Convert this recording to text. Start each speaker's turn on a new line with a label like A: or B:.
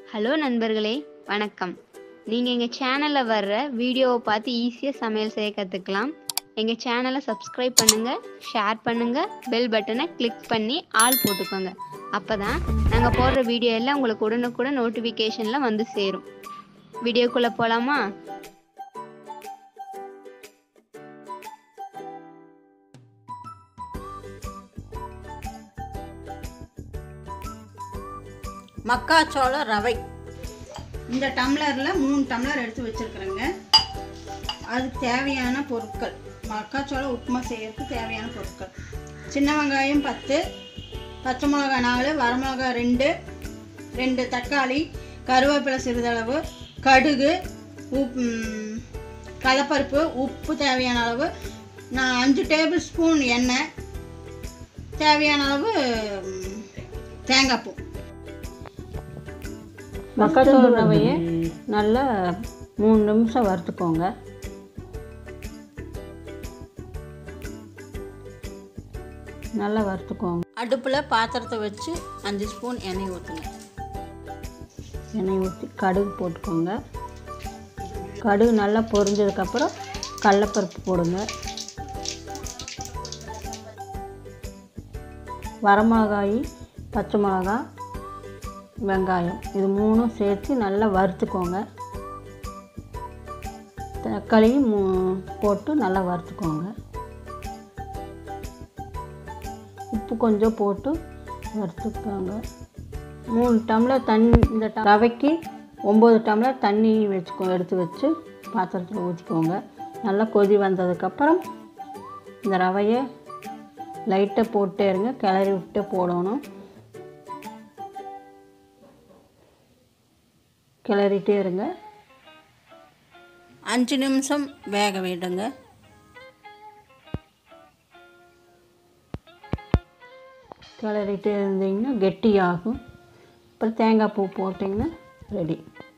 A: hello நண்பர்களே வணக்கம் நீங்கள் எங்கள் சேனலில் வர்ற வீடியோவை பார்த்து ஈஸியாக சமையல் செய்ய கற்றுக்கலாம் எங்கள் சேனலை சப்ஸ்கிரைப் பண்ணுங்கள் ஷேர் பண்ணுங்கள் பெல் பட்டனை கிளிக் பண்ணி ஆல் போட்டுக்கோங்க அப்போ தான் நாங்கள் போடுற வீடியோ எல்லாம் உங்களுக்கு உடனுக்குடன் நோட்டிஃபிகேஷனில் வந்து சேரும் வீடியோக்குள்ளே போகலாமா
B: மக்காச்சோள ரவை இந்த டம்ளரில் மூணு டம்ளர் எடுத்து வச்சுருக்குறேங்க அதுக்கு தேவையான பொருட்கள் மக்காச்சோள உப்புமா செய்யறதுக்கு தேவையான பொருட்கள் சின்ன வெங்காயம் பத்து பச்சை மிளகாய் நாலு வரமிளகாய் ரெண்டு ரெண்டு தக்காளி கருவேப்பிலை சிறிதளவு கடுகு உப் ம், கடலப்பருப்பு உப்பு தேவையான அளவு நான் அஞ்சு டேபிள் ஸ்பூன் எண்ணெய் தேவையான அளவு ம், தேங்காய் பூ
C: மக்காச்சோள ரவையை நல்லா மூணு நிமிஷம் வறுத்துக்கோங்க நல்லா வறுத்துக்கோங்க
B: அடுப்பில் பாத்திரத்தை வச்சு அஞ்சு ஸ்பூன் எண்ணெய் ஊற்றுங்க
C: எண்ணெய் ஊற்றி கடுகு போட்டுக்கோங்க கடுகு நல்லா பொரிஞ்சதுக்கப்புறம் கடலப்பருப்பு போடுங்க வரமிளகாய் பச்சை மிளகாய் வெங்காயம் இது மூணும் சேர்த்து நல்லா வறுத்துக்கோங்க தக்காளியும் மூ- போட்டு நல்லா வறுத்துக்கோங்க உப்பு கொஞ்சம் போட்டு வறுத்துக்கோங்க மூணு டம்ளர் தண்ணி இந்த ட- ரவைக்கு ஒம்பது டம்ளர் தண்ணி வச்சுக்கோ எடுத்து வச்சு பாத்திரத்தில் ஊற்றிக்கோங்க நல்லா கொதி வந்ததுக்கப்புறம் இந்த ரவையை லைட்டாக போட்டே இருங்க கிளறி விட்டு போடணும் கிளறிட்டே இருங்க
B: அஞ்சு நிமிஷம் வேக விடுங்க
C: கிளறிட்டே இருந்தீங்கன்னா கெட்டியாகும் அப்புறம் தேங்காய் பூ போட்டிங்கன்னா ரெடி